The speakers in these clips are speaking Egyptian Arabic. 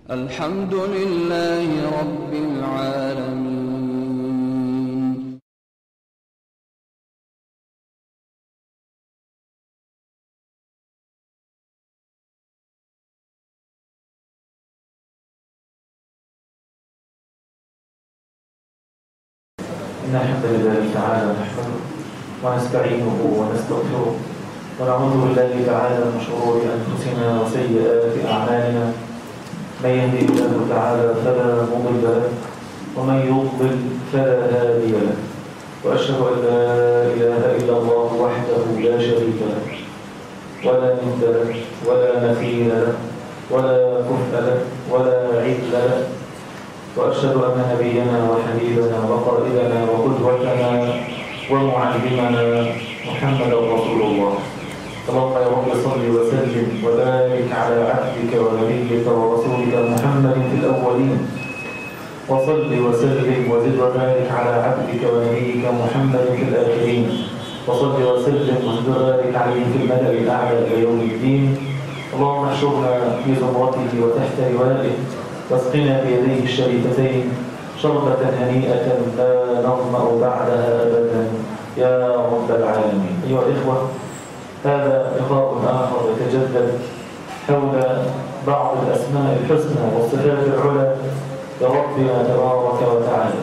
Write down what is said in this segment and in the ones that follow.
الحمد لله رب العالمين إن الحمد لله تعالى نحمده ونستعينه ونستغفره ونعوذ بالله تعالى من شرور أنفسنا وسيئات أعمالنا من يهدي الله تعالى فلا مضل له ومن يضلل فلا هادي له وأشهد أن لا إله إلا الله وحده لا شريك له ولا ند له ولا مثيل له ولا كفء له ولا عدل له وأشهد أن نبينا وحبيبنا وقائدنا وقدوتنا ومعلمنا محمدا رسول الله اللهم يا رب صل وسلم وبارك على عبدك ونبيك ورسولك محمد في الأولين وصل وسلم وزد وبارك على عبدك ونبيك محمد في الآخرين وصل وسلم وزد وبارك عليه في الملأ الأعلى إلى يوم الدين اللهم احشرنا في زمرته وتحت لوائه واسقنا بيديه الشريفتين شربة هنيئة لا نظمأ بعدها أبدا يا رب العالمين أيها الإخوة هذا لقاء آخر يتجدد حول بعض الأسماء الحسنى والصفات العلى لربنا تبارك وتعالى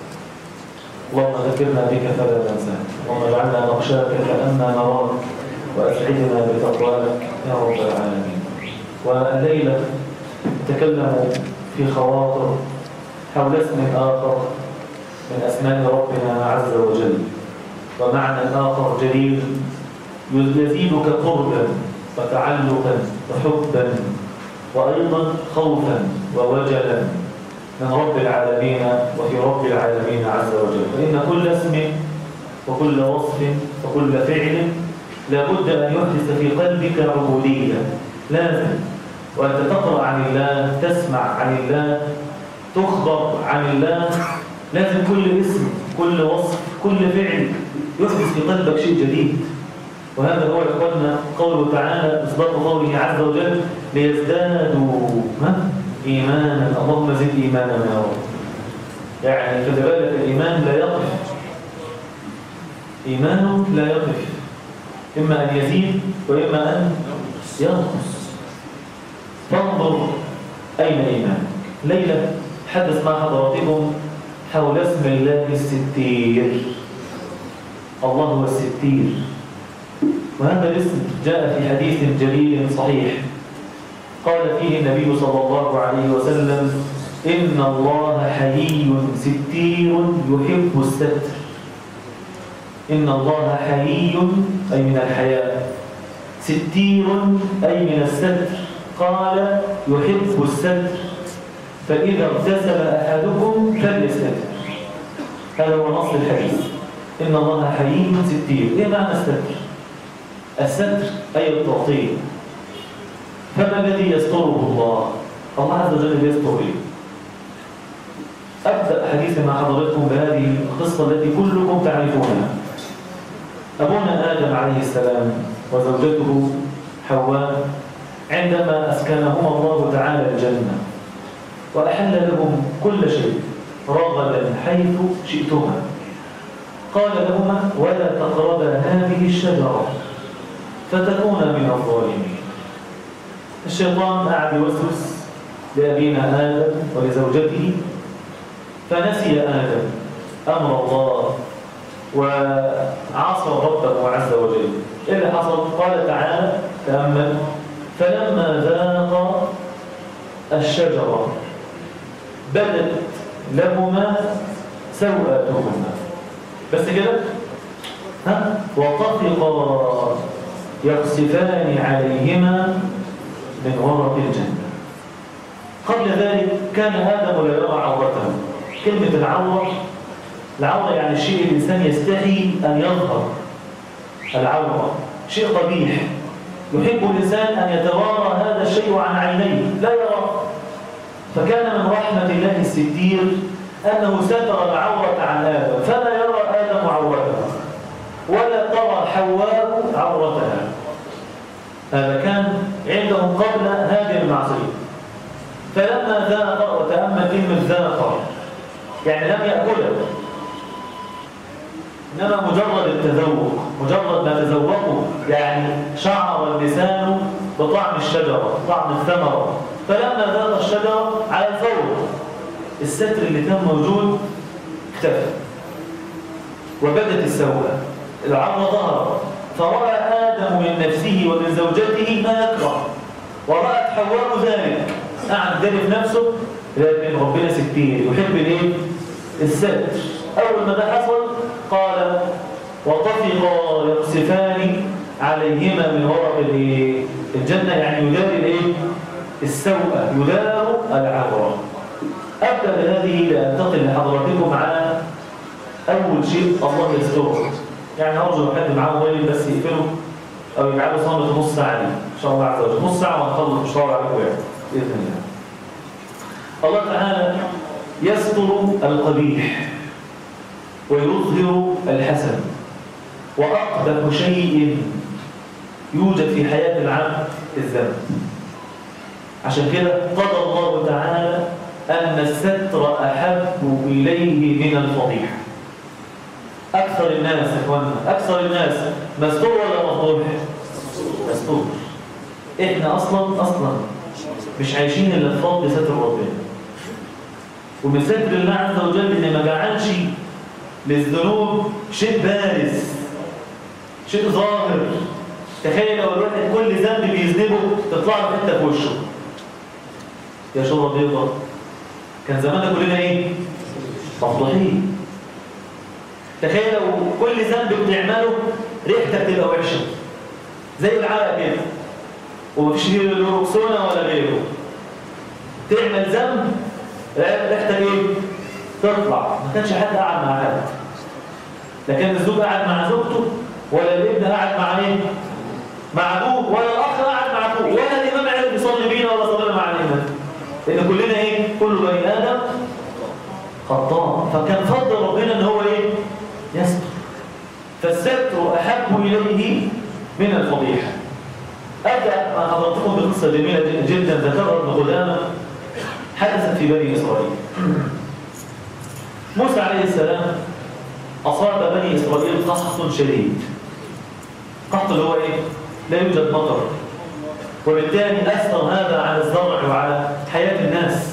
اللهم ذكرنا بك فلا ننساك اللهم اجعلنا نخشاك كأننا نراك وأسعدنا بتقواك يا رب العالمين والليلة نتكلم في خواطر حول اسم آخر من أسماء ربنا عز وجل ومعنى آخر جليل يزيدك قربا وتعلقا وحبا وأيضا خوفا ووجلا من رب العالمين وفي رب العالمين عز وجل فإن كل اسم وكل وصف وكل فعل لابد أن يحدث في قلبك عبودية لازم وأنت تقرأ عن الله تسمع عن الله تخبر عن الله لازم كل اسم كل وصف كل فعل يحدث في قلبك شيء جديد وهذا هو إخواننا قوله تعالى إصداق قوله عز وجل ليزدادوا ها؟ إيمانا اللهم زد إيمانا يا رب يعني خلي بالك الإيمان لا يقف إيمانه لا يقف إما أن يزيد وإما أن ينقص فانظر أين إيمانك ليلة حدث مع حضراتكم حول اسم الله الستير الله هو الستير وهذا الاسم جاء في حديث جليل صحيح قال فيه النبي صلى الله عليه وسلم إن الله حيي ستير يحب الستر إن الله حيي أي من الحياء ستير أي من الستر قال يحب الستر فإذا اغتسل أحدكم فليستتر هذا هو نص الحديث إن الله حيي ستير إيه معنى الستر؟ الستر أي التغطية فما الذي يستره الله؟ الله عز وجل يستر إيه؟ أبدأ حديثي مع حضراتكم بهذه القصة التي كلكم تعرفونها أبونا آدم عليه السلام وزوجته حواء عندما أسكنهما الله تعالى الجنة وأحل لهم كل شيء رغدا حيث شئتما قال لهما ولا تقربا هذه الشجرة فتكونا من الظالمين الشيطان قاعد يوسوس لأبينا آدم ولزوجته فنسي آدم أمر الله وعصى ربه عز وجل إيه اللي حصل؟ قال تعالى تأمل فلما ذاق الشجرة بدت لهما سوءاتهما بس كده ها وطفقا يقصفان عليهما من ورق الجنة قبل ذلك كان آدم لا يرى عورته كلمة العورة العورة يعني الشيء الإنسان يستحي أن يظهر العورة شيء قبيح يحب الإنسان أن يتوارى هذا الشيء عن عينيه لا يرى فكان من رحمة الله الستير أنه ستر العورة عن آدم فلا يرى آدم عورته ولا ترى حواء عورتها هذا كان عندهم قبل هذه المعصية فلما ذاق وتأمل كلمة ذاق يعني لم يأكله إنما مجرد التذوق مجرد ما تذوقه يعني شعر اللسان بطعم الشجرة طعم الثمرة فلما ذاق الشجرة على الفور الستر اللي كان موجود اختفى وبدت السوءة العظم ظهر فرأى آدم من نفسه ومن زوجته ما يكره ورأت حواء ذلك قعد ذلك نفسه لكن ربنا ستير يحب الايه؟ الستر أول ما ده حصل قال وطفقا يقصفان عليهما من ورق الايه؟ الجنة يعني يدار الايه؟ السوءة يدار العورة أبدأ بهذه لأنتقل لحضراتكم على أول شيء الله يستره يعني أرجو حد معاه موبايل بس يقفله أو يجعله صامت نص ساعة دي إن شاء الله عز وجل نص ساعة وهنخلص مشوار عليكم يعني بإذن الله الله تعالى يستر القبيح ويظهر الحسن وأقبح شيء يوجد في حياة العبد الذنب عشان كده قضى الله تعالى أن الستر أحب إليه من الفضيحة أكثر الناس إخواننا أكثر الناس مستور ولا مفضوح؟ مستور إحنا أصلا أصلا مش عايشين إلا في فضل ستر ربنا ومن ستر الله عز وجل إن ما جعلش للذنوب شيء بارز شيء ظاهر تخيل لو الواحد كل ذنب بيذنبه تطلع له حته في وشه يا شرب بيضة كان زماننا كلنا ايه مفضوحين تخيل لو كل ذنب بتعمله ريحتك تبقى وحشه زي العرق كده ومفيش غير الروكسونا ولا غيره تعمل ذنب ريحتك ايه تطلع ما كانش حد قاعد مع حد لا كان الزوج قاعد مع زوجته ولا الابن قاعد مع ايه مع ابوه ولا الاخ قاعد مع ابوه ولا الامام عرف يصلي بينا ولا صلينا مع الامام لان كلنا ايه كل بني ادم خطاء فكان فضل ربنا ان هو ايه يستر فالستر احب اليه من الفضيحه ابدا مع حضراتكم بقصه جميله جدا ذكرها ابن قدامه حدثت في بني اسرائيل موسى عليه السلام اصاب بني اسرائيل قحط شديد قحط اللي هو ايه لا يوجد مطر وبالتالي أثر هذا على الزرع وعلى حياة الناس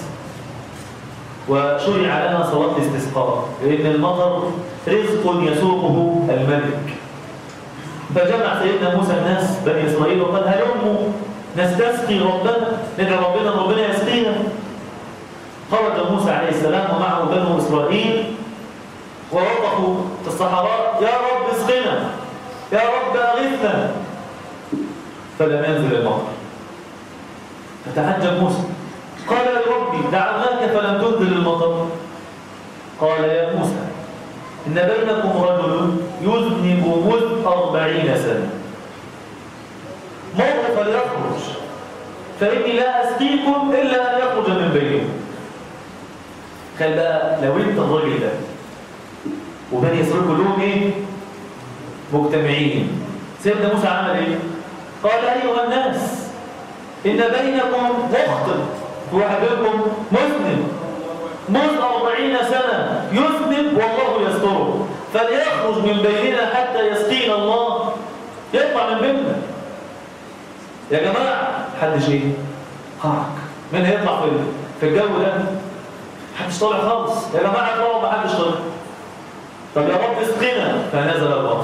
وشرع لنا صلاة الاستسقاء لأن المطر رزق يسوقه الملك فجمع سيدنا موسى الناس بني إسرائيل وقال هلموا نستسقي ربنا ندعو ربنا ربنا يسقينا خرج موسى عليه السلام ومعه بنو إسرائيل ووقفوا في الصحراء يا رب اسقنا يا رب أغثنا فلم ينزل المطر فتعجب موسى قال يا ربي دعوناك فلم تنزل المطر قال يا موسى إن بينكم رجل يذنب مذ أربعين سنة مر فليخرج فإني لا أسقيكم إلا أن يخرج من بينكم خل بقى لو انت الراجل ده وبني اسرائيل كلهم ايه مجتمعين سيدنا موسى عمل ايه قال ايها الناس ان بينكم مخطئ واحد منكم مسلم منذ أربعين سنة يذنب والله يستره فليخرج من بيننا حتى يسقينا الله يطلع من بيننا يا جماعة حد شيء قعك من هيطلع في في الجو ده محدش طالع خالص يا جماعة اطلعوا ما حدش طالع طب يا رب اسقنا فنزل المطر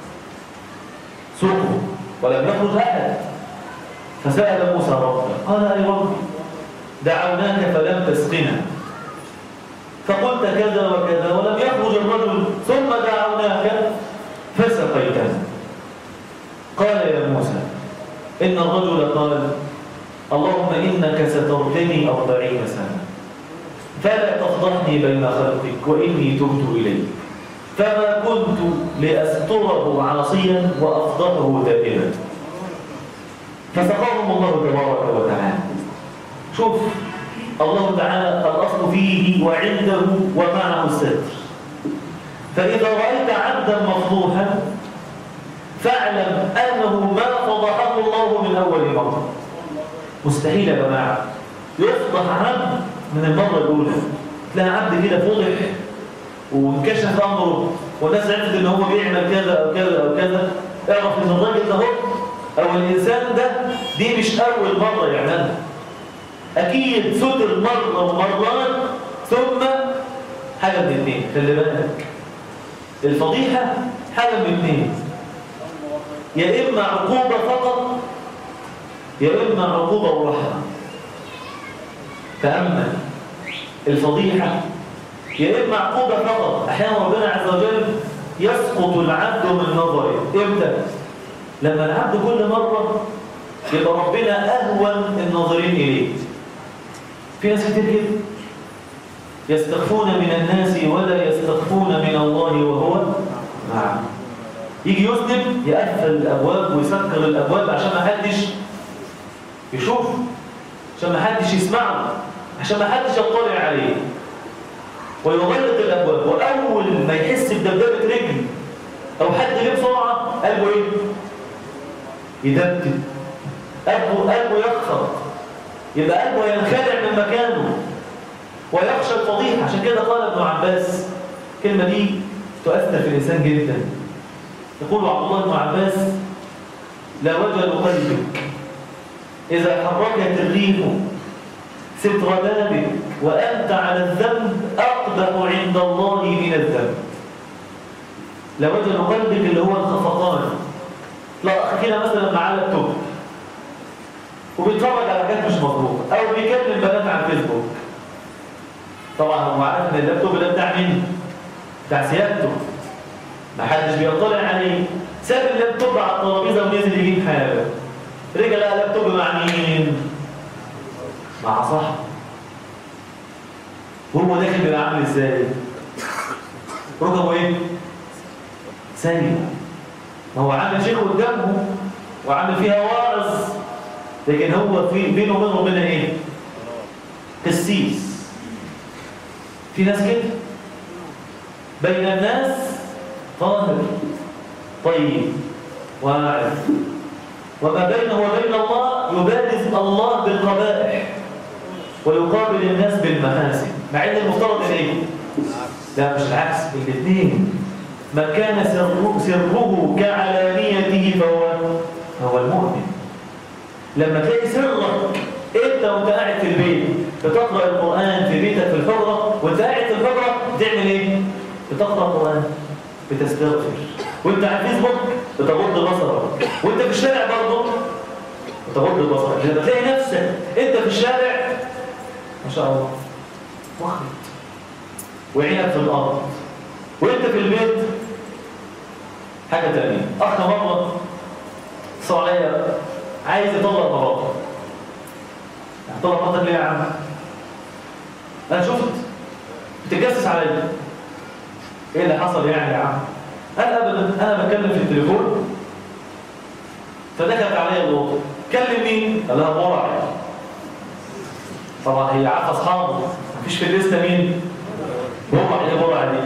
سوقه ولم يخرج أحد فسأل موسى ربه قال أي ربي دعوناك فلم تسقنا فقلت كذا وكذا ولم يخرج الرجل ثم دعوناك فسقيتنا قال يا موسى إن الرجل قال اللهم إنك سترتني أربعين سنة فلا تفضحني بين خلقك وإني تبت إليك فما كنت لأستره عاصيا وأفضحه دائما فسقاهم الله تبارك وتعالى شوف الله تعالى الأصل فيه وعنده ومعه الستر فإذا رأيت عبدا مفضوحا فاعلم أنه ما فضحه الله من أول مرة مستحيل يا جماعة يفضح عبد من المرة الأولى تلاقي عبد كده فضح وانكشف أمره والناس عرفت إن هو بيعمل كذا أو كذا أو كذا اعرف إن الراجل ده هو أو الإنسان ده دي مش أول مرة يعملها أكيد ستر مرة ومرات ثم حاجة من الاثنين خلي بالك الفضيحة حاجة من الاثنين يا إما عقوبة فقط يا إما عقوبة ورحمة فأما الفضيحة يا إما عقوبة فقط أحيانا ربنا عز وجل يسقط العبد من نظره إمتى؟ لما العبد كل مرة يبقى ربنا أهون الناظرين إليه في ناس كتير كده يستخفون من الناس ولا يستخفون من الله وهو معهم يجي يذنب يقفل الابواب ويسكر الابواب عشان ما حدش يشوف عشان ما حدش يسمعه عشان ما حدش يطلع عليه ويغلق الابواب واول ما يحس بدبدبه رجل او حد جه بسرعه قلبه ايه يدبدب قلبه قلبه يخفض يبقى قلبه ينخلع من مكانه ويخشى الفضيحه عشان كده قال ابن عباس الكلمه دي تؤثر في الانسان جدا يقول عبد الله بن عباس لا وجل قلبك إذا حركت الريح ستر بابك وأنت على الذنب أقبح عند الله من الذنب لا وجل قلبك اللي هو الخفقان لا أخينا مثلا معاه لابتوب وبيتفرج على حاجات مش مظبوطة أو بيكلم بنات على الفيسبوك طبعا هو عارف ان اللابتوب ده بتاع مين؟ بتاع سيادته ما حدش بيطلع عليه ساب اللابتوب على الترابيزه ونزل يجيب حاجه رجع لقى لابتوب مع مين مع صاحبه وهو داخل بيبقى عامل ازاي ركبه ايه سريع ما هو عامل شيخ قدامه وعامل فيها واعظ لكن هو في بينه وبين ربنا ايه قسيس في ناس كده بين الناس طاهر طيب واعظ وما بينه وبين الله يبارز الله بالقبائح ويقابل الناس بالمحاسن مع ان المفترض ان ايه لا مش العكس الاثنين من كان سره, سره كعلانيته فهو هو المؤمن لما تلاقي سرك انت وانت قاعد في البيت بتقرا القران في بيتك في الحجره وانت قاعد في الحجره بتعمل ايه بتقرا القران بتستغفر وانت على الفيسبوك بتغض بصرك وانت في الشارع برضه بتغض بصرك لما تلاقي نفسك انت في الشارع ما شاء الله واخد وعينك في الارض وانت في البيت حاجه ثانيه اخ مره اتصل عليا عايز يطلق مراته طلق مراتك ليه يا عم انا شفت بتتجسس عليا ايه اللي حصل يعني يا عم انا ابدا انا بتكلم في التليفون فدخلت عليا الوضوء كلم مين قال لها برع طبعا هي عارفه اصحابه مفيش في الليسته مين برع ايه برع دي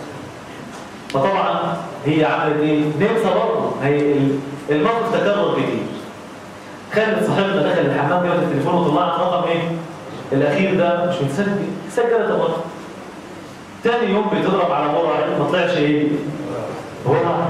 فطبعا هي عملت ايه نمسه برضه هي الموقف تكرر كتير خلت صاحبنا دخل الحمام جابت التليفون وطلعت رقم ايه الاخير ده مش متسجل سجلت برضه تاني يوم بتضرب على برع ما طلعش ايه برع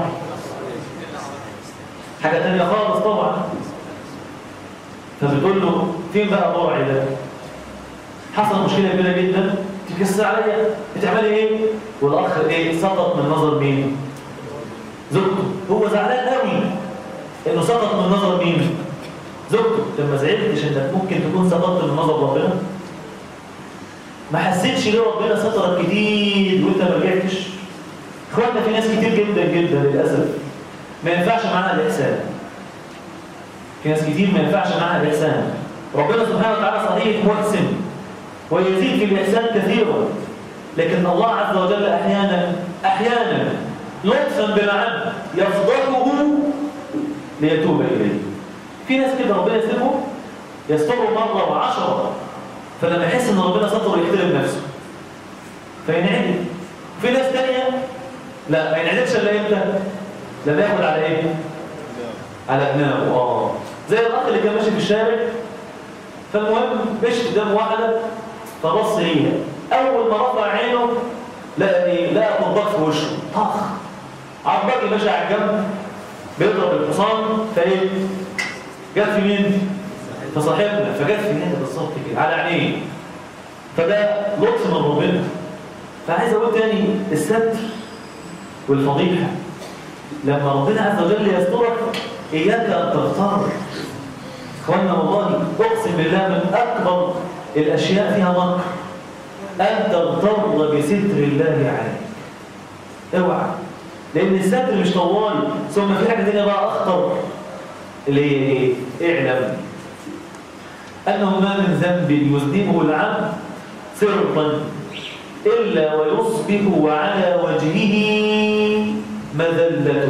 حاجه تانية خالص طبعا فبتقول له فين بقى برعي ده حصل مشكله كبيره جدا تكسر عليا بتعملي ايه والاخ ايه سقط من نظر مين زوجته هو زعلان قوي انه سقط من نظر مين زوجته لما زعلتش انك ممكن تكون سقطت من نظر ربنا ما حسيتش ليه ربنا سترك كتير وانت ما رجعتش اخواتنا في ناس كتير جدا جدا للاسف ما ينفعش معاها الاحسان في ناس كتير ما ينفعش معاها الاحسان ربنا سبحانه وتعالى صحيح محسن ويزيد في الإحسان كثيرا لكن الله عز وجل أحيانا أحيانا لطفا بالعبد يفضحه ليتوب إليه في ناس كده ربنا يسلمه يستره مرة وعشرة فلما يحس ان ربنا ستره يحترم نفسه فينعدل في ناس تانية لا ما ينعدلش الا امتى لما ياخد على ايه على ابنائه اه زي الاخ اللي كان ماشي في الشارع فالمهم مش قدام واحدة فبص هي أول ما رفع عينه لقى إيه؟ لقى قضبات في وشه طخ عباقي ماشي على الجنب بيضرب الحصان فإيه؟ جت في مين؟ في صاحبنا فجت في هنا بالظبط كده على عينيه فده لطف من ربنا فعايز أقول تاني الستر والفضيحة لما ربنا عز وجل يسترك إياك أن تغتر إخواننا والله أقسم بالله من أكبر الأشياء فيها مكر أن تغتر بستر الله عليك اوعى لأن الستر مش طوالي ثم في حاجة تانية بقى أخطر اللي هي إيه؟ اعلم أنه ما من ذنب يذنبه العبد سرا إلا ويصبح على وجهه مذلته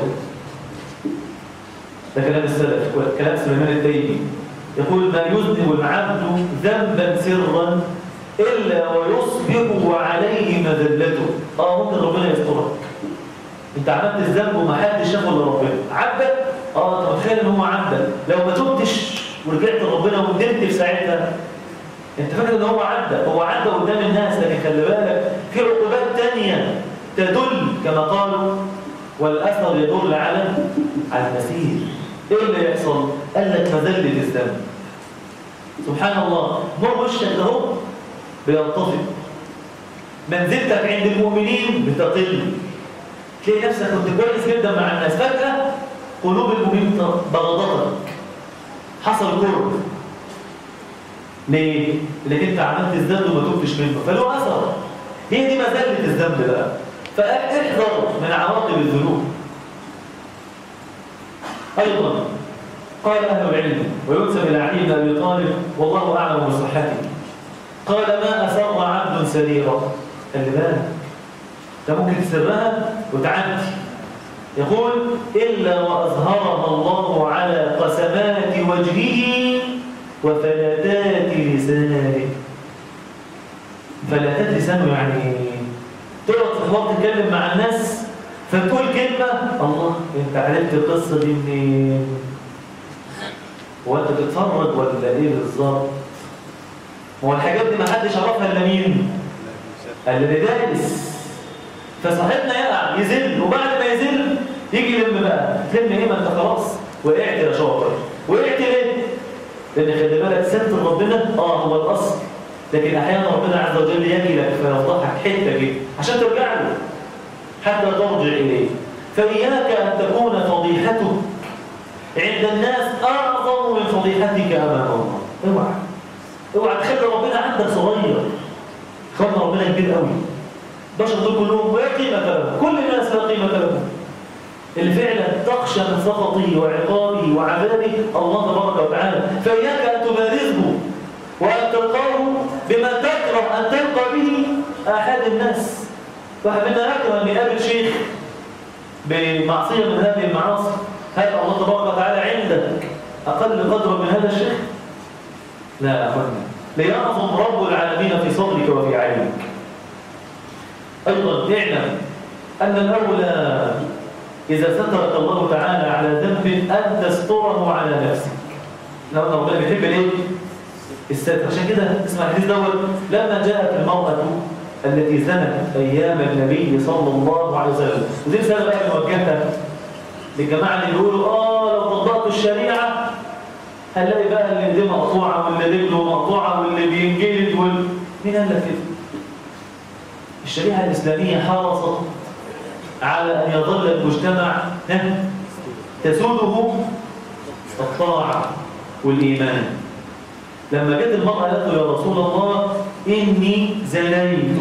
ده كلام السلف كلام سليمان التيمي يقول ما يذنب العبد ذنبا سرا إلا ويصبح عليه مذلته اه ممكن ربنا يسترك انت عملت الذنب وما حدش شافه الا ربنا عبدك اه انت متخيل ان هو عبدك لو ما تبتش ورجعت لربنا وندمت في ساعتها انت فاكر ان هو عدى هو عدى قدام الناس لكن خلي بالك في عقوبات تانية تدل كما قالوا والاثر يدل على على المسير ايه اللي يحصل قال لك مذله الذنب سبحان الله نور وشك ده هو بينطفئ منزلتك عند المؤمنين بتقل تلاقي نفسك كنت كويس جدا مع الناس فجاه قلوب المؤمنين بغضتك حصل كره ليه؟ لانك انت عملت الذنب وما تبتش منه فله اثر هي دي مذله الذنب بقى فاحذر من عواقب الذنوب ايضا قال اهل العلم وينسب الى علي بن ابي طالب والله اعلم بصحته قال ما اسر عبد سريرا خلي بالك ده ممكن تسرها وتعدي يقول الا واظهرها الله على قسمات وجهه وفلتات لسانه فلتات لسانه يعني تقعد في حوار تتكلم مع الناس فتقول كلمة الله انت عرفت القصة دي منين هو انت بتتفرج ولا ايه بالظبط هو الحاجات دي ما حدش عرفها الا مين اللي دارس فصاحبنا يقع يزل وبعد ما يزل يجي يلم بقى تلم ايه ما انت خلاص وقعت يا شاطر وقعت ليه لان خلي بالك ستر ربنا اه هو الاصل لكن احيانا ربنا عز وجل يجلك فيفضحك حته كده عشان ترجع له حتى ترجع اليه فاياك ان تكون فضيحتك عند الناس اعظم من فضيحتك امام الله اوعى اوعى تخلي ربنا عندك صغير خلي ربنا كبير قوي بشر دول كلهم ولا قيمه لهم كل الناس لا قيمه لهم اللي فعلا تخشى من سخطه وعقابه وعذابه الله تبارك وتعالى فإياك أن تبارزه وأن تلقاه بما تكره أن تلقى به أحد الناس واحد منا يكره أن يقابل شيخ بمعصية من هذه المعاصي هل الله تبارك وتعالى عندك أقل قدرا من هذا الشيخ؟ لا يا أخوانا ليعظم رب العالمين في صدرك وفي عينك أيضا اعلم أن الأولى إذا سترك الله تعالى على ذنب أن تستره على نفسك لو أن ربنا بيحب الإيه؟ الستر عشان كده اسمع الحديث دوت لما جاءت المرأة التي زنت أيام النبي صلى الله عليه وسلم ودي رسالة بقى موجهة للجماعة اللي بيقولوا آه لو طبقتوا الشريعة هنلاقي بقى اللي ايديه مقطوعة واللي رجله مقطوعة واللي بينجلد وال... مين قال لك كده؟ الشريعة الإسلامية حرصت على أن يظل المجتمع تسوده الطاعة والإيمان لما جت المرأة قالت له يا رسول الله إني زنيت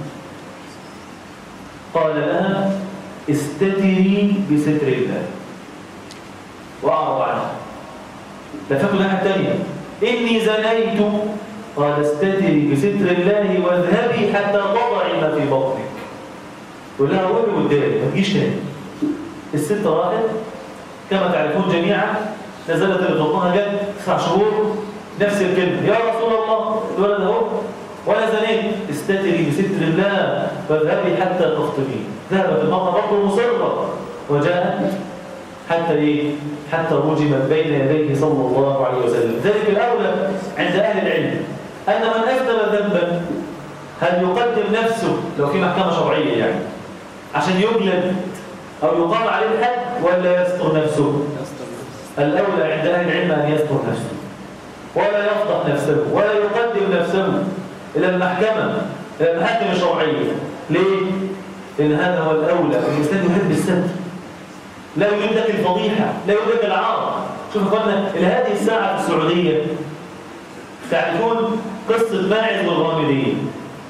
قال لها استتري بستر الله وأعرض عنها لفقوا لها الثانية إني زنيت قال استتري بستر الله واذهبي حتى تضعي ما في بطنك تقول لها وقفي قدامي ما تجيش تاني الست راحت كما تعرفون جميعا نزلت اللي بطنها جت تسع شهور نفس الكلمه يا رسول الله الولد اهو وانا زنيت استتري بستر الله واذهبي حتى تخطبي ذهبت المرأة برضه مصرة وجاءت حتى إيه؟ حتى رجمت بين يديه صلى الله عليه وسلم ذلك الأولى عند أهل العلم أن من أذنب ذنبا هل يقدم نفسه لو في محكمة شرعية يعني عشان يجلد أو يقام عليه الحد ولا يستر نفسه الأولى عند أهل العلم أن يستر نفسه ولا يفضح نفسه ولا يقدم نفسه إلى المحكمة إلى المحاكم الشرعية ليه؟ لأن هذا هو الأولى الإسلام يحب الستر لا يريد لك الفضيحة لا يريد لك العار شوف قلنا إلى هذه الساعة في السعودية تعرفون قصة ماعز والغامدين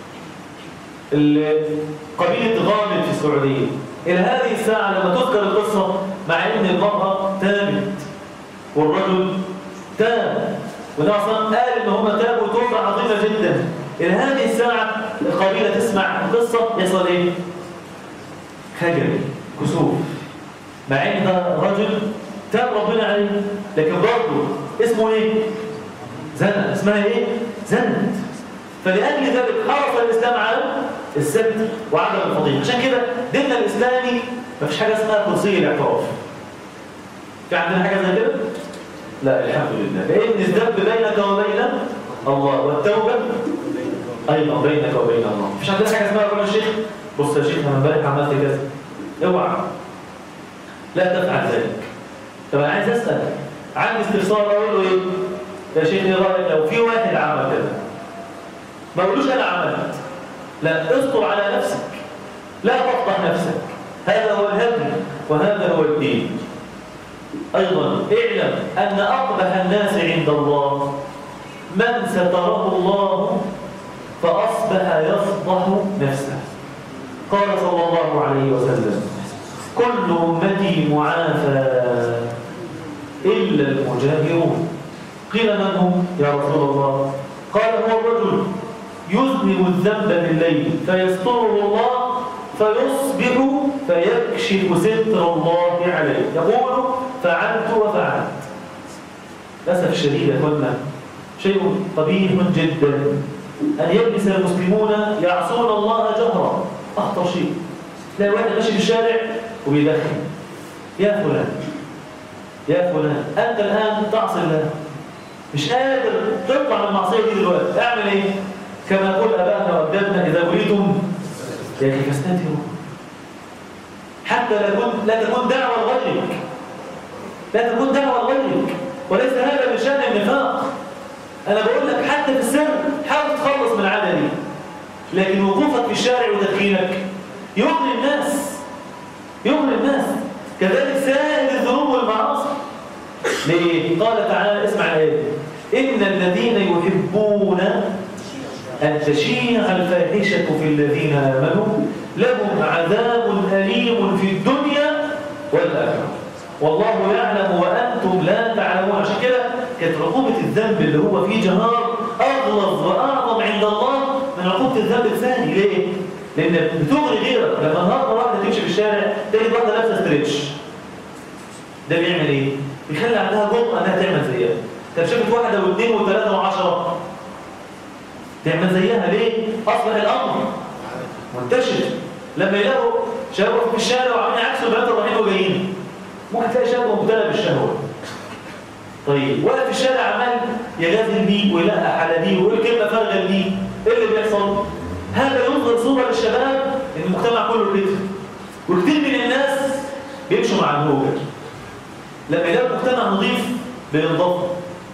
قبيلة غامد في السعودية إلى هذه الساعة لما تذكر القصة مع أن المرأة تابت والرجل تاب وده أصلا قال إن هم تابوا توبة عظيمة جدا إلى هذه الساعة القبيلة تسمع القصة يصل إيه؟ خجل كسوف مع ان ده رجل تاب ربنا عليه لكن برضه اسمه ايه زنى اسمها ايه زنت فلأجل ذلك حرص الإسلام على الستر وعدم الفضيحة عشان كده ديننا الإسلامي ما فيش حاجة اسمها كرسي الاعتراف في عندنا حاجة زي كده؟ لا الحمد لله لأن الذنب بينك وبين الله والتوبة أيضا بينك وبين الله مفيش عندنا حاجة اسمها يقول الشيخ بص يا شيخ أنا امبارح عملت كذا اوعى لا تفعل ذلك طب انا عايز اسال عندي استفسار اقول له ايه يا شيخ ايه رايك لو في واحد عمل كده ما اقولوش انا عملت لا اصبر على نفسك لا تفضح نفسك هذا هو الهدي وهذا هو الدين ايضا اعلم ان اقبح الناس عند الله من ستره الله فاصبح يفضح نفسه قال صلى الله عليه وسلم كل أمتي معافى إلا المجاهرون قيل من هم يا رسول الله قال هو الرجل يذنب الذنب بالليل فيستره الله فيصبح فيكشف ستر الله عليه يقول فعلت وفعلت للأسف الشديد يا اخوانا شيء قبيح جدا أن يلبس المسلمون يعصون الله جهرا أخطر شيء تلاقي واحد ماشي في الشارع وبيدخن يا فلان يا فلان أنت الآن تعصي الله مش قادر تطلع من المعصية دي دلوقتي اعمل ايه؟ كما يقول أبائنا وأجدادنا إذا أريتم يا أخي فاستنتروا حتى لا تكون لا تكون دعوة لغيرك لا تكون دعوة لغيرك وليس هذا من شأن النفاق أنا بقول لك حتى في السر حاول تخلص من العادة دي لكن وقوفك في الشارع وتدخينك يغني الناس يغني الناس كذلك سائر الذنوب والمعاصي ليه؟ قال تعالى اسمع الآية إن الذين يحبون أن تشيع الفاحشة في الذين آمنوا لهم عذاب أليم في الدنيا والآخرة والله يعلم وأنتم لا تعلمون عشان كده كانت عقوبة الذنب اللي هو فيه جهار أغلظ وأعظم عند الله من عقوبة الذنب الثاني ليه؟ لأن بتغري غيرك لما النهارده واحدة تمشي في الشارع تجد واحدة لابسة ستريتش ده بيعمل إيه؟ بيخلي عندها جرأة إنها تعمل زيها طب شافت واحدة واثنين وثلاثة وعشرة تعمل زيها ليه؟ أصبح الأمر منتشر لما يلاقوا شباب في الشارع وعاملين عكس البنات الرايحين وجايين ممكن تلاقي شاب مبتلى بالشهوة طيب واقف في الشارع عمال يغازل بيه ويلقى على دي ويقول كلمة فارغة لدي ايه اللي بيحصل؟ هذا يظهر صورة للشباب ان المجتمع كله كده وكثير من الناس بيمشوا مع الموجة لما يلاقوا المجتمع نظيف بينضفوا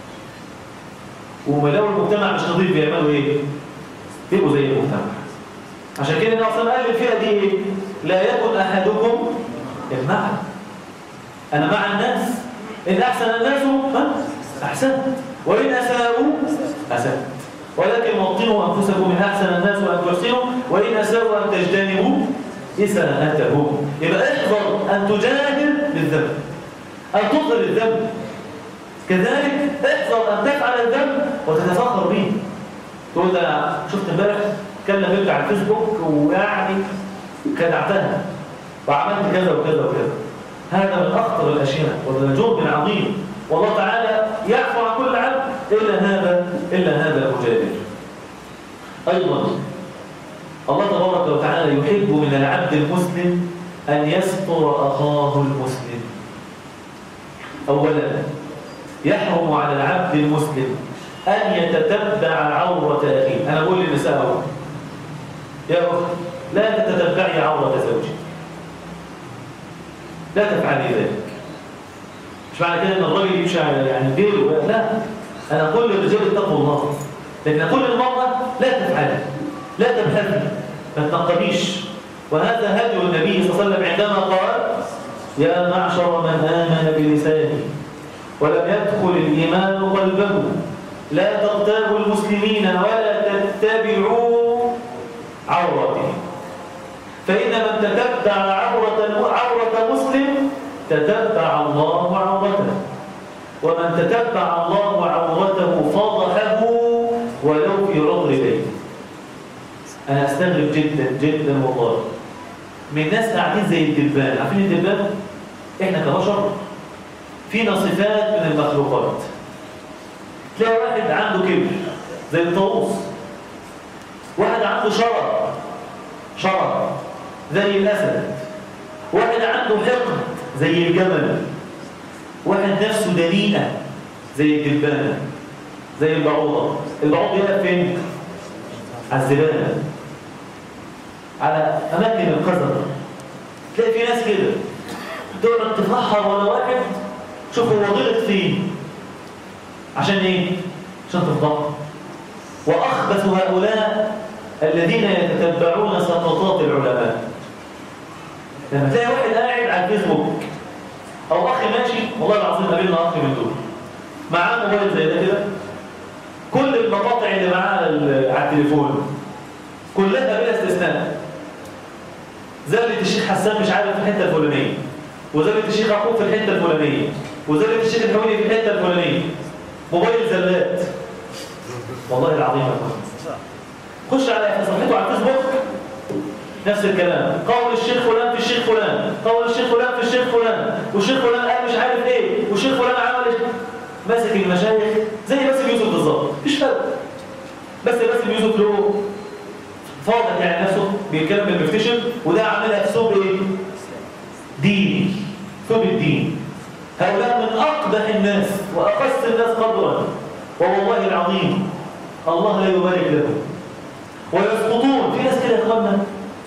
وما يلاقوا المجتمع مش نظيف بيعملوا ايه؟ بيبقوا زي المجتمع عشان كده النبي صلى قال الفئة دي ايه؟ لا يكن احدكم المعا انا مع الناس ان احسن الناس احسنت وان اساءوا اسأت ولكن وطنوا انفسكم من احسن الناس وان تحسنوا وان اساءوا ان تجتنبوا اساءتهم يبقى احذر ان تجاهر بالذنب ان تظهر الذنب كذلك احذر ان تفعل الذنب وتتفخر به تقول ده شفت امبارح كلم بنت على الفيسبوك ويعني خدعتها وعملت كذا وكذا وكذا هذا من اخطر الاشياء ومن جرم عظيم والله تعالى يعفو عن كل عبد الا هذا الا هذا المجادل ايضا الله تبارك وتعالى يحب من العبد المسلم ان يستر اخاه المسلم أولا يحرم على العبد المسلم أن يتتبع عورة أخيه أنا أقول للنساء أهو يا أخت لا تتتبعي عورة زوجك لا تفعلي ذلك مش معنى كده ان الراجل يمشي على يعني ديله لا انا اقول للرجال اتقوا الله لكن اقول للمراه لا تفعلي لا تبحثي ما تنقبيش وهذا هدي النبي صلى الله عليه وسلم عندما قال يا معشر من امن بلسانه ولم يدخل الايمان قلبه لا تغتابوا المسلمين ولا تتبعوا عوراتهم فإن من تتبع عورة عورة مسلم تتبع الله عورته ومن تتبع الله عورته فضحه ولو في عذر بيته أنا أستغرب جدا جدا والله من ناس قاعدين زي الدبان عارفين الدبان؟ إحنا كبشر فينا صفات من المخلوقات تلاقي واحد عنده كبر زي الطاووس واحد عنده شرر شرر زي الأسد واحد عنده حقد زي الجمل واحد نفسه دنيئة زي الدبانة زي البعوضة البعوض يقف فين؟ على الزبالة على أماكن القذر تلاقي في ناس كده تقعد تفحر ولا واحد شوف هو غلط فين عشان ايه؟ عشان تفضحه وأخبث هؤلاء الذين يتتبعون سقطات العلماء لما تلاقي واحد قاعد على الفيسبوك او اخ ماشي والله العظيم قابلنا اخ من دول معاه موبايل زي ده كده كل المقاطع اللي معاه على التليفون كلها بلا استثناء زلة الشيخ حسان مش عارف في الحته الفلانيه وزلة الشيخ عقوب في الحته الفلانيه وزلة الشيخ الحويني في الحته الفلانيه موبايل زلات والله العظيم يا خش على صفحته على الفيسبوك نفس الكلام قول الشيخ فلان في الشيخ فلان قول الشيخ فلان في الشيخ فلان والشيخ فلان قال مش عارف ايه والشيخ فلان عمل ايه ماسك المشايخ زي باسم يوسف بالظبط مفيش فرق بس باسم يوسف له فاضح يعني نفسه بيتكلم بالمفتشن وده عاملها في ثوب ايه ديني ثوب الدين هؤلاء من اقبح الناس واقص الناس قدرا ووالله العظيم الله لا يبارك لهم ويسقطون في ناس كده يا اخوانا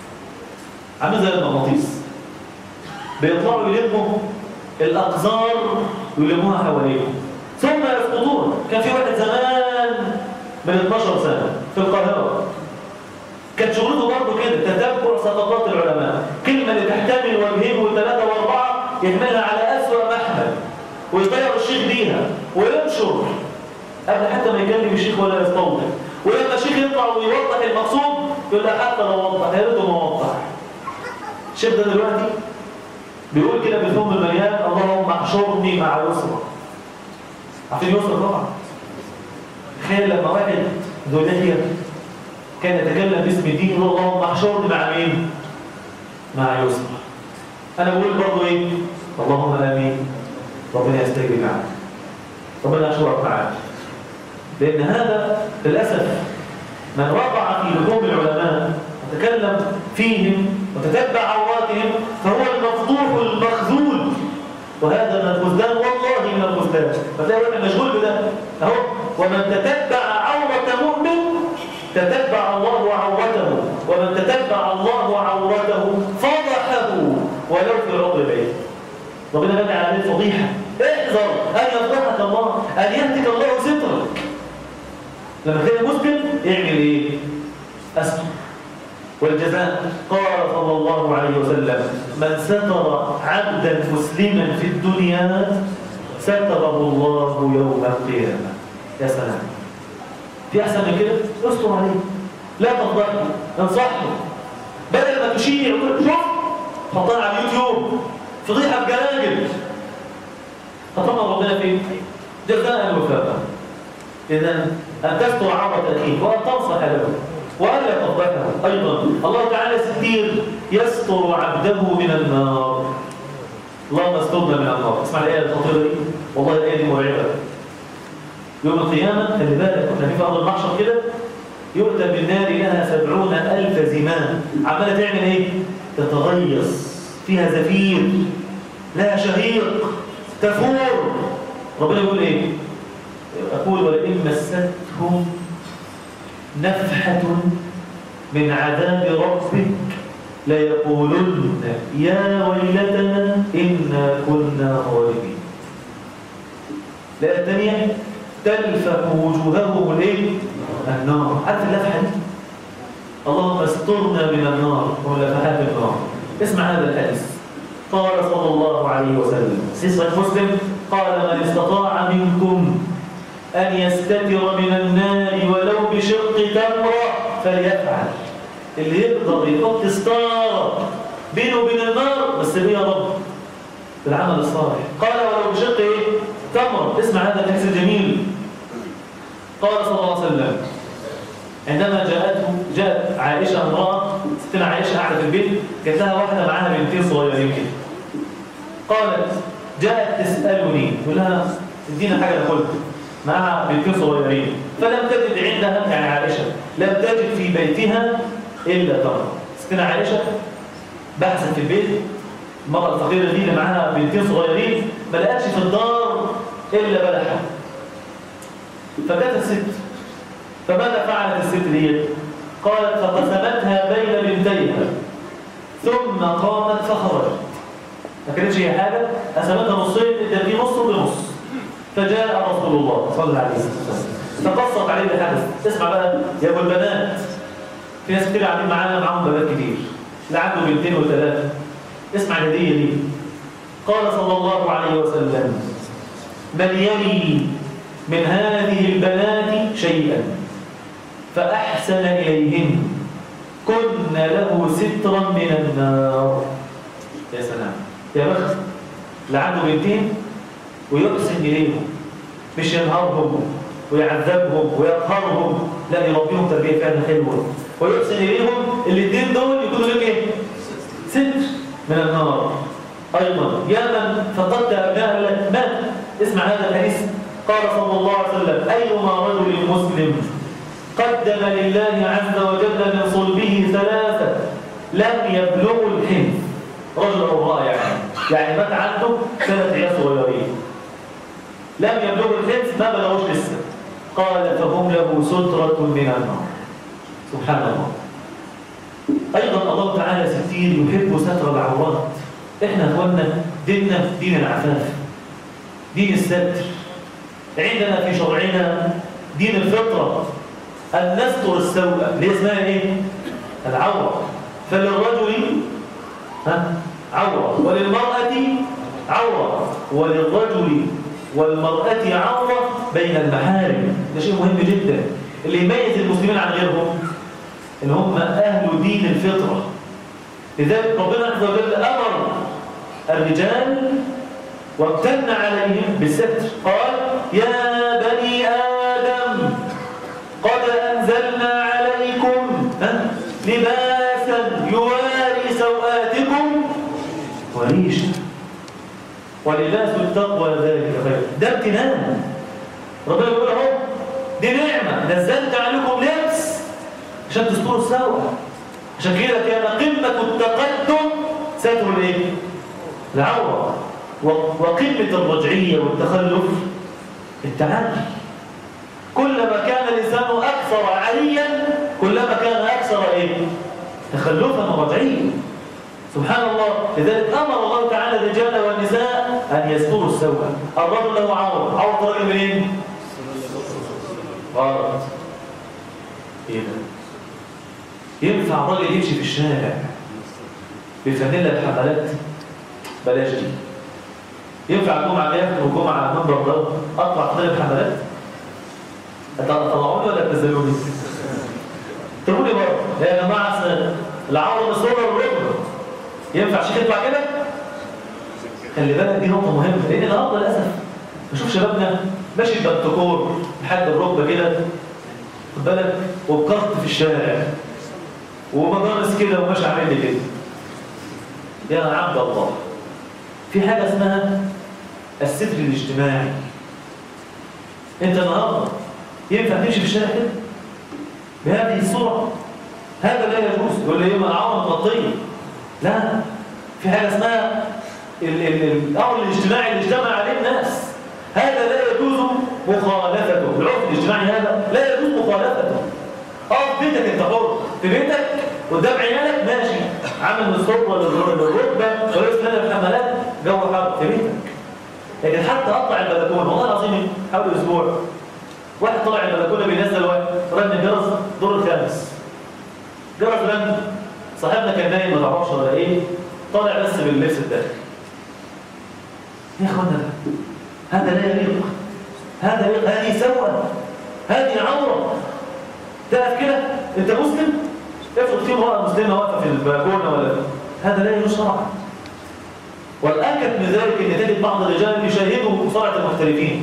عامل زي المغناطيس بيطلعوا يلموا الاقذار ويلموها حواليهم ثم يسقطون كان في واحد زمان من 12 سنه في القاهره كانت شغلته برضه كده تتبع سقطات العلماء كلمه اللي تحتمل وجهين وثلاثه واربعه يحملها على اسوأ محمل ويطير الشيخ بيها وينشر قبل حتى ما يكلم الشيخ ولا يستوضح ولما الشيخ يطلع ويوضح المقصود يقول لا حتى لو وضح يا ريته ما وضح الشيخ ده دلوقتي بيقول كده بفم المليان اللهم احشرني مع يسرى عارفين يسرى طبعا تخيل لما واحد ذو لحيه كان يتكلم باسم الدين يقول اللهم احشرني مع مين؟ مع يسرى انا بقول برضه ايه؟ اللهم امين ربنا يستجيب معك ربنا يشكرك معاك لان هذا للاسف من وقع في لحوم العلماء وتكلم فيهم وتتبع عوراتهم فهو المفضوح المخذول وهذا من الخذلان والله من الخذلان فتلاقي واحد مشغول بده اهو ومن تتبع عورة مؤمن تتبع الله عورته ومن تتبع الله عورته فضحه ولو في عضو بيته ربنا بدأ عليه الفضيحة احذر أن يفضحك الله أن يهتك الله سترك لما تلاقي مسلم يعمل ايه؟ أستر والجزاء قال صلى الله عليه وسلم من ستر عبدا مسلما في الدنيا ستره الله يوم القيامة يا سلام في أحسن من كده استر عليه لا تفضحه انصحه بدل ما تشيع وتقول شوف حطها على اليوتيوب فضيحة بجلاجل فطمع ربنا فين؟ جزاء الوفاء إذا أن تستر عورة أخيك وأن تنصح له وألا تفضحه أيضا الله تعالى ستير يستر عبده من النار اللهم استرنا من النار اسمع الآية الخطيرة دي والله الآية دي مرعبة يوم القيامة خلي بالك احنا في أرض المحشر كده يؤتى بالنار لها سبعون ألف زمام عمالة تعمل إيه؟ تتغيص فيها زفير لها شهيق تفور ربنا يقول ايه أقول ولئن مستهم نفحة من عذاب ربك ليقولن يا ويلتنا إنا كنا ظالمين لا الثانية تلفح وجوههم الايه؟ النار عارف اللفحة دي؟ اللهم استرنا من النار ولفحات النار اسمع هذا الحديث قال صلى الله عليه وسلم سيسمة مسلم قال من استطاع منكم أن يستتر من النار ولو بشق تمرة فليفعل اللي يقدر يحط ستارة بينه وبين النار بس ليه يا رب بالعمل الصالح قال ولو بشق ايه تمر اسمع هذا الحديث الجميل قال صلى الله عليه وسلم عندما جاءته جاءت عائشة امرأة ستنا عائشة قاعدة في البيت كانت لها واحدة معاها بنتين صغيرين كده قالت جاءت تسألني تقول لها ادينا حاجة ناكلها معها بنتين صغيرين فلم تجد عندها يعني عائشة لم تجد في بيتها إلا تمر ستنا عائشة بحثت في البيت المرأة الفقيرة دي اللي معاها بنتين صغيرين ما لقتش في الدار إلا بلحة فجت الست فماذا فعلت الست دي؟ قالت فقسمتها بين بنتيها ثم قامت فخرجت ما كانتش هي حاجة قسمتها نصين ادى دي نص ونص فجاء رسول الله صلى الله عليه وسلم فقصت عليه الحدث اسمع بقى يا ابو البنات في ناس كتير قاعدين معانا معاهم بنات كتير اللي عنده بنتين وثلاثه اسمع الهديه دي قال صلى الله عليه وسلم من يلي من هذه البنات شيئا فأحسن إليهن كن له سترا من النار يا سلام يا بخت اللي عنده بنتين ويحسن إليهم مش ينهارهم ويعذبهم ويقهرهم لا يربيهم تربية فعلا حلوة ويحسن إليهم الاثنين دول يكونوا لك إيه؟ ستر من النار أيضا يا من فقدت أبناء لك مات اسمع هذا الحديث قال صلى الله عليه وسلم أيما رجل مسلم قدم لله عز وجل من صلبه ثلاثة لم يبلغوا الحنث رجل أو امرأة يعني يعني مات عنده ثلاث عيال صغيرين لم يبلغوا الحنث ما بلغوش لسه قال فهم له سترة من النار سبحان الله أيضا الله تعالى ستير يحب ستر العورات إحنا أخواننا ديننا دين العفاف دين الستر عندنا في شرعنا دين الفطرة أن نستر السوء اللي اسمها إيه؟ العورة فللرجل ها؟ عورة وللمرأة عورة وللرجل والمرأة عورة بين المحارم ده شيء مهم جدا اللي يميز المسلمين عن غيرهم إن هم أهل دين الفطرة لذلك ربنا عز وجل أمر الرجال وامتن عليهم بالستر قال يا بني آدم قد أنزلنا عليكم ها؟ لباسا يواري سوآتكم وريشا ولباس التقوى ذلك خير ده امتنان ربنا يقول اهو دي نعمة نزلت عليكم لبس عشان تستروا السوء عشان كده كان قمة التقدم ستر الايه؟ العورة وقمة الرجعية والتخلف التعدي كلما كان الإنسان أكثر عريا كلما كان أكثر إيه؟ تخلفا ورجعيا سبحان الله لذلك أمر الله تعالى الرجال والنساء أن يستروا السوء الرجل له عورة عورة الرجل منين؟ غلط إيه ده؟ ينفع راجل يمشي في الشارع بفانيلا بحملات بلاش دي ينفع الجمعة دي وجمعة على منبر ده اطلع فانيلا بحملات طلعوني ولا تنزلوني تقولي برضه يا جماعه اصل العوره مصوره الركبه ينفع شيخ يطلع كده خلي بالك دي نقطه مهمه لان النهارده للاسف بشوف شبابنا ماشي بنتكور لحد الركبه كده خد بالك وبكرت في الشارع ومجالس كده وماشي عامل لي كده يا عبد الله في حاجه اسمها الستر الاجتماعي انت النهارده ينفع تمشي في الشارع كده بهذه الصوره هذا لا يجوز يقول لي ما العوره مغطيه لا في حاجه اسمها الامر الاجتماعي اللي اجتمع عليه الناس هذا لا يجوز مخالفته العرف الاجتماعي هذا لا يجوز مخالفته اه في بيتك انت حر في بيتك قدام عيالك ماشي عامل من السلطه للركبه ولابس لنا الحمالات جو حر في بيتك لكن حتى اطلع البلكونه والله العظيم حوالي اسبوع واحد طلع البلكونه بينزل واحد رن الجرس دور الخامس جرس رن صاحبنا كان نايم ما تعرفش ولا ايه طالع بس باللبس الداخلي يا اخوانا هذا لا يليق هذا يليق هذه سوء هذه عوره تعرف كده انت مسلم افرض في امراه مسلمه واقفه في البلكونه ولا هذا لا يجوز شرعا والاكد من ذلك ان تجد بعض الرجال يشاهدوا مصارعه المحترفين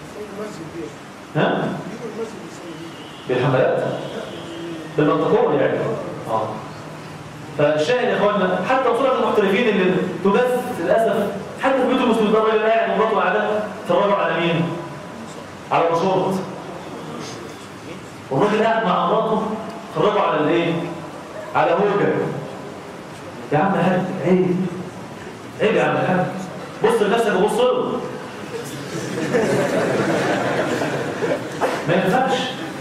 ها بالحملات بالمنطقه يعني اه فالشاهد يا اخوانا حتى مصارعه المحترفين اللي تبث للاسف حتى في بيوت المسلمين الراجل اللي قاعد ومراته قاعده اتفرجوا على مين؟ على بشورت والراجل قاعد مع مراته اتفرجوا على الايه؟ على هوجه يا عم الحاج عيب عيب يا عم الحاج بص لنفسك وبص له ما ينفعش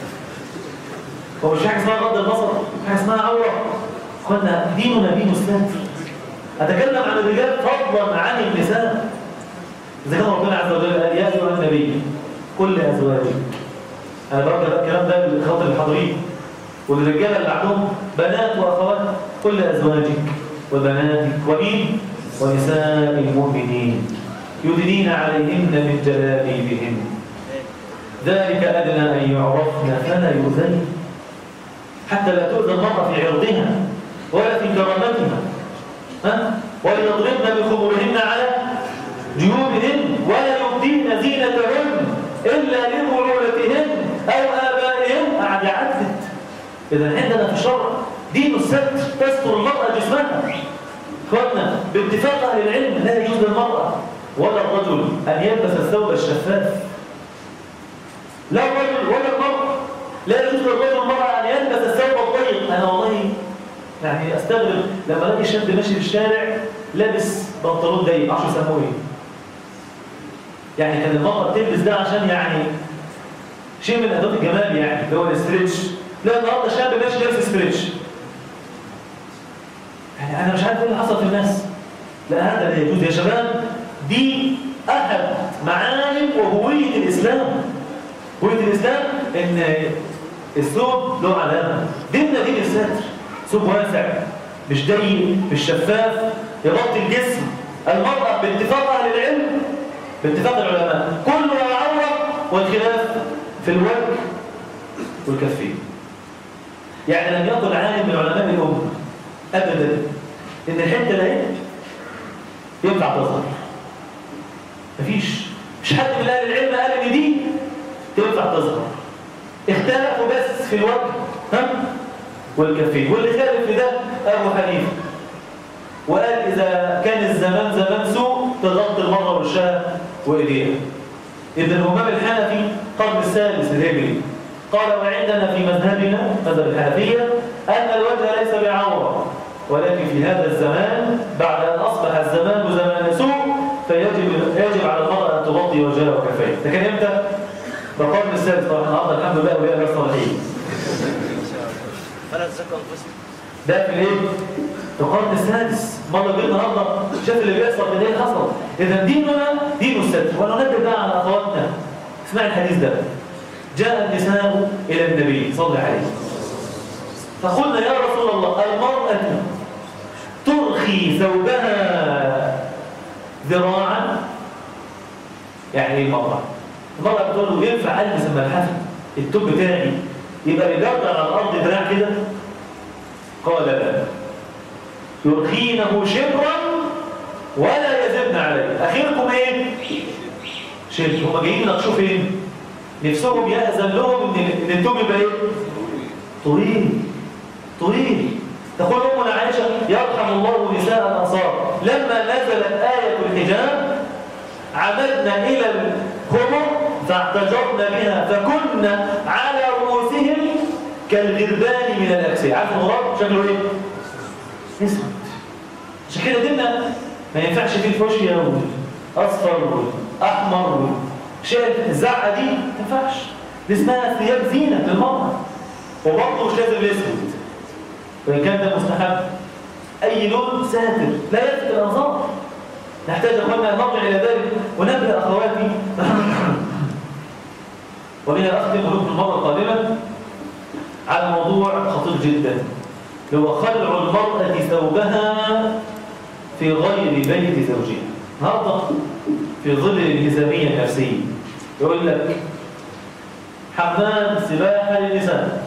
هو مش حاجه اسمها غض البصر حاجه اسمها عوره قلنا ديننا دين اسلام اتكلم عن الرجال فضلا عن النساء اذا كان ربنا عز وجل قال يا ايها النبي كل ازواجك انا برجع الكلام ده للاخوات الحاضرين والرجاله اللي عندهم بنات واخوات كل ازواجك وبناتك ومين ونساء المؤمنين يدنين عليهن من جلابيبهن ذلك ادنى ان يعرفن فلا يؤذين حتى لا تؤذى المراه في عرضها ولا في كرامتها ها وليضربن بخمرهن على جيوبهن ولا يبدين زينتهن الا لبعولتهن او ابائهن قاعد يعدد اذا عندنا في الشرع دين الستر تستر المراه جسمها اخواتنا باتفاق اهل العلم لا يجوز للمراه ولا الرجل ان يلبس الثوب الشفاف لا الرجل ولا المراه لا يجوز للرجل والمراه ان يلبس الثوب الضيق انا والله يعني استغرب لما الاقي شاب ماشي في الشارع لابس بنطلون ضيق معرفش يسموه ايه يعني كان المرأة بتلبس ده عشان يعني شيء من ادوات الجمال يعني اللي هو الاسترتش لا النهارده شاب ماشي لابس استرتش يعني انا مش عارف ايه اللي حصل في الناس لا هذا لا يجوز يا شباب دي احد معالم وهويه الاسلام هويه الاسلام ان الثوب له علامه ديننا دين الستر ثوب واسع مش ضيق مش شفاف يغطي الجسم المرأة باتفاق أهل العلم باتفاق العلماء كلها عورة والخلاف في الوجه والكفين يعني لم يقل عالم من علماء الأمة أبدا إن الحتة دي ينفع تظهر مفيش مش حد من أهل العلم قال إن دي تنفع تظهر اختلفوا بس في الوجه ها والكفين واللي خالف في ده أبو حنيفة وقال إذا كان الزمان زمان سوء تغطي المرة وشها وإيديها إذا الإمام الحنفي القرن الثالث الهجري قال وعندنا في مذهبنا مذهب الحنفية أن الوجه ليس بعورة ولكن في هذا الزمان بعد أن أصبح الزمان زمان سوء فيجب يجب على المرأة أن تغطي وجهها وكفيها ده كان إمتى؟ ده القرن الثالث طبعا النهارده الحمد لله أولياء الله الصالحين فلا تزكوا انفسكم ده في الايه؟ في القرن السادس مرة جه النهارده شاف اللي بيحصل ده اللي حصل اذا ديننا دين الستر وننبه بقى على اخواتنا اسمع الحديث ده جاء النساء الى النبي صلى الله عليه فقلنا يا رسول الله المرأة ترخي ثوبها ذراعا يعني ايه المرأة؟ المرأة بتقول له ينفع البس الملحفة التوب بتاعي يبقى بيجرد على الارض دراع كده قال لا يرخينه شبرا ولا يزدن عليه اخيركم ايه شبر هم جايين يناقشوا فين نفسهم يأذن لهم ان ان التوب يبقى ايه طويل طويل تقول امنا عائشه يرحم الله نساء الانصار لما نزلت ايه الحجاب عمدنا الى الخمر فاحتجرنا بها فكنا على رؤوسهم كالغربان من الاكسية عارف الغراب شكله ايه اسود عشان كده ديننا ما ينفعش فيه الفوشيا والاصفر والاحمر شايف الزعقه دي ما تنفعش دي اسمها ثياب زينه للمراه وبرضه مش لازم الاسود وان كان ده مستحب اي لون ساتر لا يلفت الانظار نحتاج يا اخوانا ان نرجع الى ذلك ونبدا اخواتي وبها اختم ولكم المره القادمه على موضوع خطير جدا اللي هو خلع المراه ثوبها في غير بيت زوجها النهارده في ظل الانهزاميه النفسيه يقول لك حمام سباحه للنساء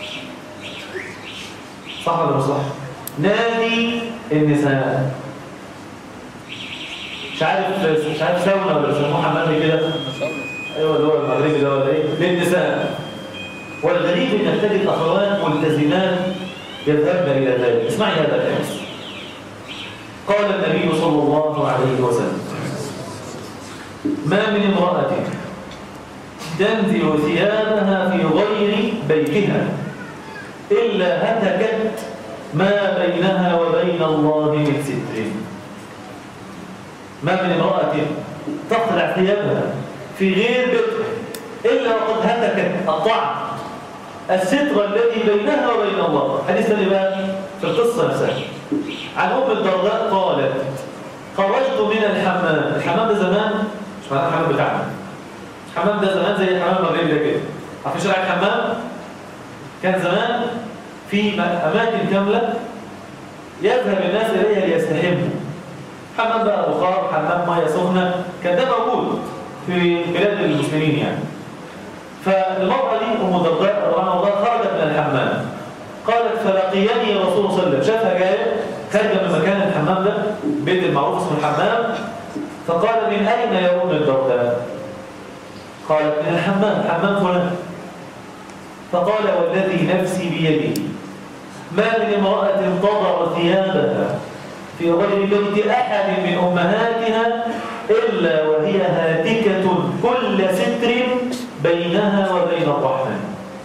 صح ولا مش صح؟ نادي النساء مش عارف مش عارف ساونا ولا بيسموه حمام كده ايوه اللي هو المغربي ده ولا ايه للنساء والغريب انك تجد اخوات ملتزمات يذهبن الى ذلك اسمعي هذا الحديث قال النبي صلى الله عليه وسلم ما من امرأة تنزل ثيابها في غير بيتها إلا هتكت ما بينها وبين الله من ستر ما من امرأة تخلع ثيابها في غير بيتها إلا وقد هتكت الطعن الستر الذي بينها وبين الله حديث اللي بقى في القصة نفسها عن أم الدرداء قالت خرجت من الحمام الحمام ده زمان مش معنى الحمام بتاعنا الحمام ده زمان زي الحمام المغربي ده كده عارفين شارع الحمام كان زمان في أماكن كاملة يذهب الناس إليها ليستحموا حمام بقى بخار حمام مياه سخنة كان ده موجود في بلاد المسلمين يعني فالمرأة دي أم الدرداء رضي الله عنها خرجت من الحمام قالت فلقيني رسول الله صلى الله عليه وسلم شافها جايه خارجه من مكان الحمام ده بيت المعروف اسمه الحمام فقال من اين يا ام الدرداء قالت من الحمام حمام فلان فقال والذي نفسي بيده ما من امرأة تضع ثيابها في غير بيت أحد من أمهاتها إلا وهي هاتكة كل ستر بينها وبين الرحمن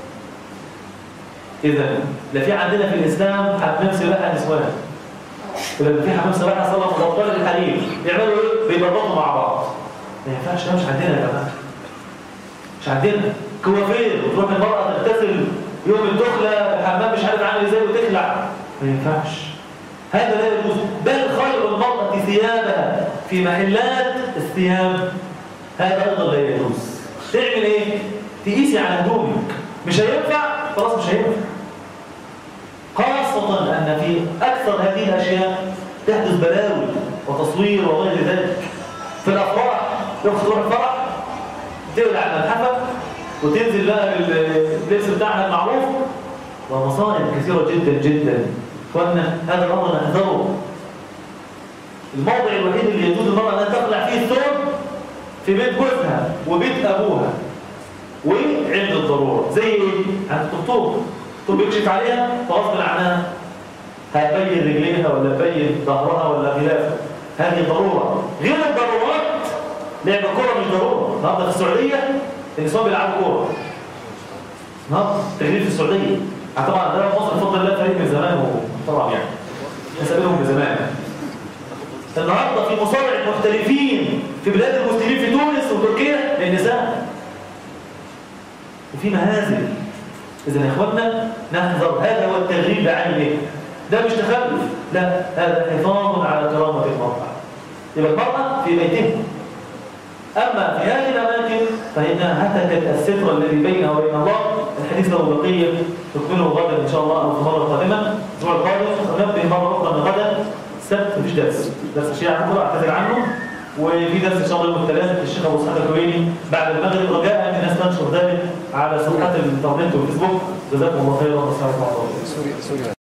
إذا لا في عندنا في الإسلام حمام سباحة نسوان ولما في حمام سباحة صلى الله عليه وسلم الحريم بيعملوا إيه؟ بيبرطوا مع بعض ما ينفعش ده مش عندنا يا جماعة مش عندنا كوافير وتروح المرأة تغتسل يوم الدخلة الحمام مش عارف عامل ازاي وتخلع ما ينفعش هذا لا يجوز بل خلع المرأة ثيابها في محلات الثياب هذا أيضا لا يجوز تعمل ايه؟ تقيسي على هدومك مش هينفع خلاص مش هينفع خاصة أن في أكثر هذه الأشياء تحدث بلاوي وتصوير وغير ذلك في الأفراح يوم تروح الفرح تقلع الملحفة وتنزل بقى باللبس بتاعها المعروف ومصائب كثيرة جدا جدا وأن هذا الأمر نحذره الموضع الوحيد اللي يجوز المرأة أن تخلع فيه الثوب في بيت جوزها وبيت أبوها وعند الضرورة زي ايه؟ عند الدكتور الدكتور بيكشف عليها فغصب عنها هتبين رجليها ولا تبين ظهرها ولا خلافه هذه ضرورة غير الضرورات لعب كرة مش ضرورة النهارده في السعودية النسوان بيلعبوا كورة النهارده تغيير في السعودية طبعا ده مصر بفضل الله فريق من زمان طبعا يعني نسابهم من زمان النهارده في مصارع محترفين في بلاد المسلمين في تونس وتركيا للنساء وفي مهازل إذا يا إخواننا نحذر هذا هو التغريب بعينه ده مش تخلف لا هذا حفاظ على كرامة المرأة يبقى المرأة في بيتها أما في هذه الأماكن فإنها هتكت الستر الذي بينها وبين الله الحديث له بقية نكمله غدا إن شاء الله أو في المرة القادمة الأسبوع القادم ونبه مرة أخرى من غدا السبت مفيش درس درس الشيعة بكرة أعتذر عنه وفي درس ان شاء الله يوم الثلاثاء للشيخ ابو اسحاق الكويني بعد المغرب رجاء ان الناس تنشر ذلك على صفحات الانترنت والفيسبوك جزاكم الله خيرا والسلام عليكم